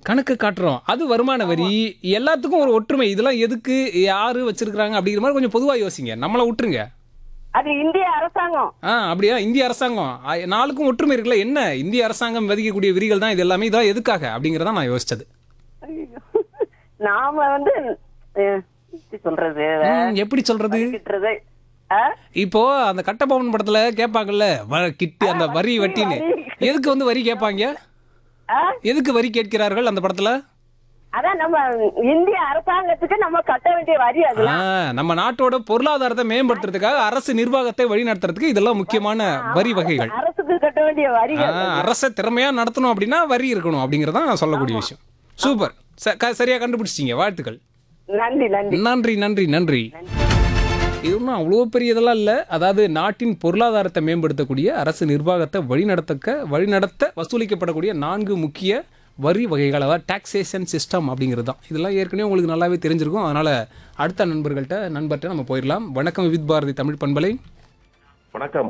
கணக்கு காட்டுறோம் அது வருமான வரி எல்லாத்துக்கும் ஒரு ஒற்றுமை இதெல்லாம் எதுக்கு யாரு வச்சிருக்காங்க அப்படிங்கிற மாதிரி கொஞ்சம் பொதுவா யோசிங்க நம்மளை விட்டுருங்க அது இந்திய அரசாங்கம் ஆ அப்படியா இந்திய அரசாங்கம் ஆ, நாளுக்கும் ஒற்றுமை இருக்குல்ல என்ன இந்திய அரசாங்கம் விதிக்கக்கூடிய விதிகள் தான் இது எல்லாமே இதெல்லாம் எதுக்காக அப்படிங்கறத நான் யோசிச்சது ஐயோ. நாம வந்து அஹ், எப்படி சொல்றது ம், எப்படி சொல்றது கிட்டுறது ஆ? இப்போ அந்த கட்டபொம்மன் படத்துல கேட்பாங்கல்ல வ- கிட்டு அந்த வரி வட்டின்னு எதுக்கு வந்து வரி கேட்பாங்க ஆ? எதுக்கு வரி கேட்கிறார்கள் அந்த படத்துல அதான் நம்ம இந்திய அரசாங்கத்துக்கு நம்ம கட்ட வேண்டிய வரி அது ஆ, நம்ம நாட்டோட பொருளாதாரத்தை மேம்படுத்துறதுக்காக அரசு நிர்வாகத்தை வழி நடத்துறதுக்கு இதெல்லாம் முக்கியமான வரி வகைகள் அரசுக்கு கட்ட வேண்டிய வரி ஆ, அரசை திறமையா நடத்தணும் அப்படின்னா வரி இருக்கணும் அப்படிங்கறதான் சொல்லக்கூடிய விஷயம் சூப்பர் ச- க- சரியா கண்டுபிடிச்சிட்டீங்க வாழ்த்துக்கள் நன்றி நன்றி நன்றி நன்றி நன்றி இது ஒன்றும் அவ்வளோ பெரிய இதெல்லாம் இல்லை அதாவது நாட்டின் பொருளாதாரத்தை மேம்படுத்தக்கூடிய அரசு நிர்வாகத்தை வழிநடத்தக்க வழிநடத்த வசூலிக்கப்படக்கூடிய நான்கு முக்கிய வரி வகைகள் அதாவது டாக்ஸேஷன் சிஸ்டம் அப்படிங்கிறது தான் இதெல்லாம் ஏற்கனவே உங்களுக்கு நல்லாவே தெரிஞ்சிருக்கும் அதனால் அடுத்த நண்பர்கள்ட்ட நண்பர்கிட்ட நம்ம போயிடலாம் வணக்கம் வித் பாரதி தமிழ் பண்பலை வணக்கம்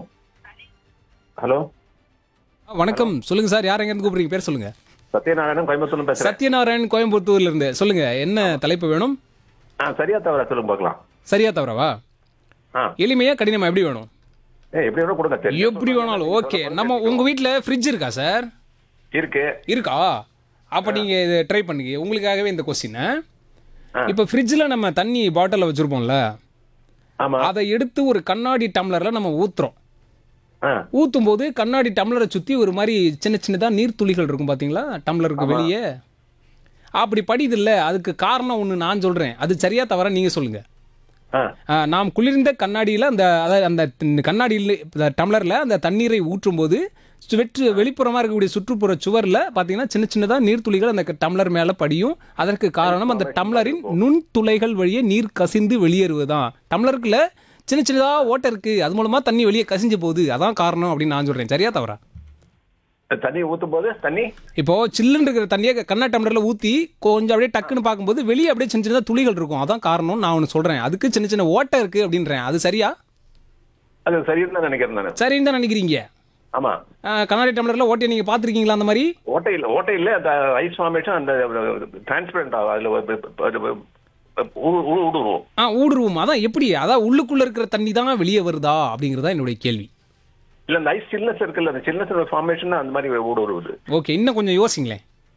ஹலோ ஆ, வணக்கம் சொல்லுங்க சார் யார் எங்கேருந்து கூப்பிடுறீங்க பேர் சொல்லுங்க சத்யநாராயணன் கோயம்புத்தூர்ல பேசுறேன் சத்யநாராயண் கோயம்புத்தூர்ல இருந்து சொல்லுங்க என்ன தலைப்பு வேணும் ஆ சரியா தவிர சொல்லுங்க பார்க்கலாம் சரியா தவறவா ஆ எளிமையா கடினமா எப்படி வேணும் ஏ எப்படி வேணும் கொடுங்க தெரியும். எப்படி வேணாலும் ஓகே நம்ம உங்க வீட்ல ஃப்ரிட்ஜ் இருக்கா சார் இருக்கு இருக்கா அப்ப நீங்க இது ட்ரை பண்ணுங்க உங்களுக்காகவே இந்த கொஸ்டின் ஆ. இப்ப ஃப்ரிட்ஜ்ல நம்ம தண்ணி பாட்டில வச்சிருப்போம்ல ஆமா அதை எடுத்து ஒரு கண்ணாடி டம்ளர்ல நம்ம ஊத்துறோம் ஆ ஊத்தும் போது கண்ணாடி டம்ளரை சுத்தி ஒரு மாதிரி சின்ன சின்னதா நீர் துளிகள் இருக்கும் பாத்தீங்களா டம்ளருக்கு வெளியே அப்படி படியுது இல்ல அதுக்கு காரணம் ஒண்ணு நான் சொல்றேன் அது சரியா தவறா நீங்க சொல்லுங்க ஆ ஆ, நாம் குளிர்ந்த கண்ணாடியில் அந்த அதாவது அந்த த- கண்ணாடியில் இந்த டம்ளரில் அந்த தண்ணீரை ஊற்றும் போது வெற்று வெளிப்புறமாக இருக்கக்கூடிய சுற்றுப்புற சுவரில் பார்த்தீங்கன்னா சின்ன சின்னதாக நீர்த்துளிகள் அந்த க- டம்ளர் மேலே படியும் அதற்கு காரணம் அந்த டம்ளரின் நுண்துளைகள் வழியே நீர் கசிந்து வெளியேறுவதுதான் டம்ளருக்குள்ள சின்ன சின்னதாக ஓட்டை இருக்கு அது மூலமா தண்ணி வெளியே கசிஞ்சு போகுது அதான் காரணம் அப்படின்னு நான் சொல்றேன் சரியா தவறா தண்ணி ஊத்தும் போது தண்ணி இப்போ சில்லுன்னு இருக்கிற தண்ணியை கண்ணா டம்ளர்ல ஊத்தி கொஞ்சம் அப்படியே டக்குன்னு பார்க்கும்போது வெளியே அப்படியே சின்ன சின்னதாக துளிகள் இருக்கும் அதான் காரணம் நான் ஒன்று சொல்றேன் அதுக்கு சின்ன சின்ன ஓட்டை இருக்கு அப்படின்றேன் அது சரியா அது சரின்னு தான் நினைக்கிறேன் நான் சரின்னு தான் நினைக்கிறீங்க ஆமா ஆ, கண்ணாடி டம்ளர்ல ஓட்டையை நீங்க பாத்திருக்கீங்களா அந்த மாதிரி ஓட்டை இல்ல ஓட்டை இல்ல அந்த ஐஸ் ஃபார்மேஷன் அந்த டிரான்ஸ்பரண்ட் ஆகும் அதுல ஒரு- ஒரு- ஒரு- ஊ- ஊ- ஊடுருவும் ஆ ஊடுருவும் அதான் எப்படி அதான் உள்ளுக்குள்ள இருக்கிற தண்ணி தான் வெளியே வருதா அப்படிங்கறதா என்னுடைய கேள்வி இல்ல அந்த ஐஸ் சில்னஸ் இருக்குல்ல அந்த சில்னஸ் ஃபார்மேஷன் அந்த மாதிரி ஊடுருவுது ஓகே இன்னும் கொஞ்சம் யோசிங்களேன்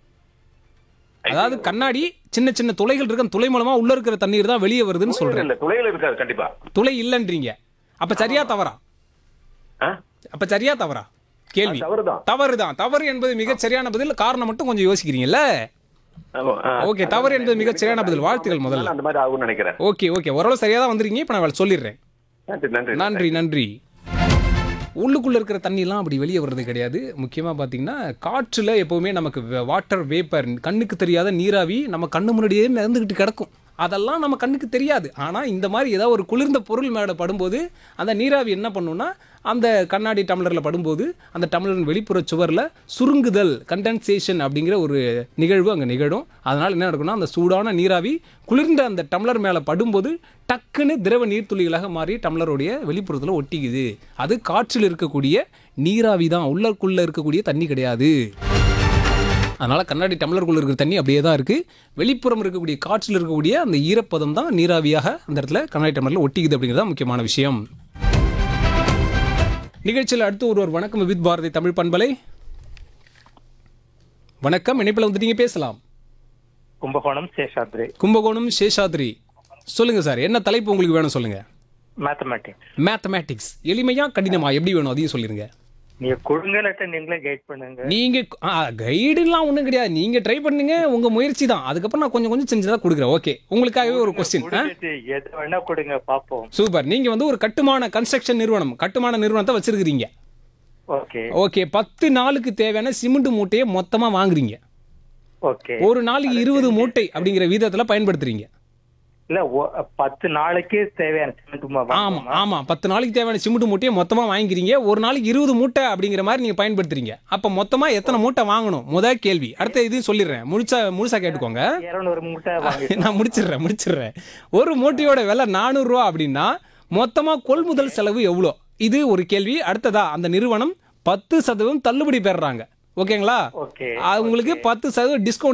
அதாவது கண்ணாடி சின்ன சின்ன துளைகள் இருக்க அந்த துளை மூலமா உள்ள இருக்கிற தண்ணீர் தான் வெளியே வருதுன்னு சொல்றேன் இல்ல துளைகள் இருக்காது கண்டிப்பா துளை இல்லைன்றீங்க அப்ப சரியா தவறா ஆ அப்ப சரியா தவறா கேள்வி தவறுதான் தவறு தான் தவறு என்பது மிகச் சரியான பதில் காரணம் மட்டும் கொஞ்சம் யோசிக்கிறீங்கல்ல ஆமா, ஆ. ஓகே தவறு என்பது மிகச் சரியான பதில் வாழ்த்துக்கள் முதல்ல அந்த மாதிரி ஆகும்னு நினைக்கிறேன் ஓகே ஓகே ஓரளவு சரியா தான் வந்திருக்கீங்க இப்ப நான் சொல்லிடுறேன் நன்றி நன்றி நன்றி நன்றி உள்ளுக்குள்ள இருக்கிற தண்ணிலாம் அப்படி வெளியே வர்றது கிடையாது முக்கியமா பாத்தீங்கன்னா காற்றுல எப்பவுமே நமக்கு வாட்டர் வேப்பர் கண்ணுக்கு தெரியாத நீராவி நம்ம கண்ணு முன்னாடியே மிதந்துக்கிட்டு கிடக்கும் அதெல்லாம் நம்ம கண்ணுக்கு தெரியாது ஆனா இந்த மாதிரி ஏதாவது ஒரு குளிர்ந்த பொருள் மேலே படும்போது அந்த நீராவி என்ன பண்ணும்னா அந்த கண்ணாடி டம்ளர்ல படும்போது அந்த டம்ளரின் வெளிப்புற சுவர்ல சுருங்குதல் கண்டென்சேஷன் அப்படிங்கிற ஒரு நிகழ்வு அங்க நிகழும் அதனால என்ன நடக்கும்னா அந்த சூடான நீராவி குளிர்ந்த அந்த டம்ளர் மேல படும்போது டக்குன்னு திரவ நீர்த்துளிகளாக மாறி டம்ளருடைய வெளிப்புறத்துல ஒட்டிக்குது அது காற்றில் இருக்கக்கூடிய நீராவி தான் உள்ளக்குள்ள இருக்கக்கூடிய தண்ணி கிடையாது அதனால கண்ணாடி டம்ளருக்குள்ள இருக்கிற தண்ணி அப்படியே தான் இருக்கு வெளிப்புறம் இருக்கக்கூடிய காற்றில் இருக்கக்கூடிய அந்த ஈரப்பதம் தான் நீராவியாக அந்த இடத்துல கண்ணாடி டம்ளர்ல ஒட்டிக்குது அப்படிங்கிறது தான் முக்கியமான விஷயம் நிகழ்ச்சியில் அடுத்து ஒருவர் வணக்கம் வித் பாரதி தமிழ் பண்பலை வணக்கம் இணைப்பில் வந்துட்டீங்க பேசலாம் கும்பகோணம் சேஷாத்ரி கும்பகோணம் சேஷாத்ரி சொல்லுங்க சார் என்ன தலைப்பு உங்களுக்கு வேணும் சொல்லுங்க மேத்தமேட்டிக்ஸ் மேத்தமேட்டிக்ஸ் எளிமையா கடினமா எப்படி வேணும் அதையும் சொல்லிருங்க நீங்க கொடுங்கலட்ட நீங்களே கைட் பண்ணுங்க நீங்க கைடுலாம் ஒண்ணும் கிடையாது நீங்க ட்ரை பண்ணுங்க உங்க முயற்சி தான் அதுக்கப்புறம் நான் கொஞ்சம் கொஞ்சம் செஞ்சு தான் கொடுக்குறேன் ஓகே உங்களுக்காகவே ஒரு கொஸ்டின் முடிஞ்சிச்சு. எது வேணா கொடுங்க பாப்போம் சூப்பர் நீங்க வந்து ஒரு கட்டுமான கன்ஸ்ட்ரக்ஷன் நிறுவனம் கட்டுமான நிறுவனத்தை வச்சிருக்கிறீங்க ஓகே ஓகே பத்து நாளுக்கு தேவையான சிமெண்ட் மூட்டையை மொத்தமா வாங்குறீங்க ஓகே ஒரு நாளைக்கு இருபது மூட்டை அப்படிங்கிற விதத்துல பயன்படுத்துறீங்க இல்ல ஒ- பத்து நாளைக்கு தேவையான சிமெண்ட் ஆமா ஆமா பத்து நாளைக்கு தேவையான சிமெண்ட் மூட்டையை மொத்தமா வாங்கிக்கிறீங்க ஒரு நாளைக்கு இருபது மூட்டை அப்படிங்கிற மாதிரி நீங்க பயன்படுத்துறீங்க அப்ப மொத்தமா எத்தனை மூட்டை வாங்கணும் முதல் கேள்வி அடுத்த இதையும் சொல்லிடுறேன் முழுசா முழுசா கேட்டுக்கோங்க இருநூறு மூட்டை வாங்கி நான் முடிச்சிடுறேன் முடிச்சிடுறேன் ஒரு மூட்டையோட விலை நானூறு ரூபா அப்படின்னா மொத்தமா கொள்முதல் செலவு எவ்வளோ இது ஒரு கேள்வி அடுத்ததா அந்த நிறுவனம் பத்து சதவீதம் தள்ளுபடி பெறுறாங்க ஓகேங்களா ஓகே உங்களுக்கு பத்து சதவீதம் டிஸ்கவுண்ட்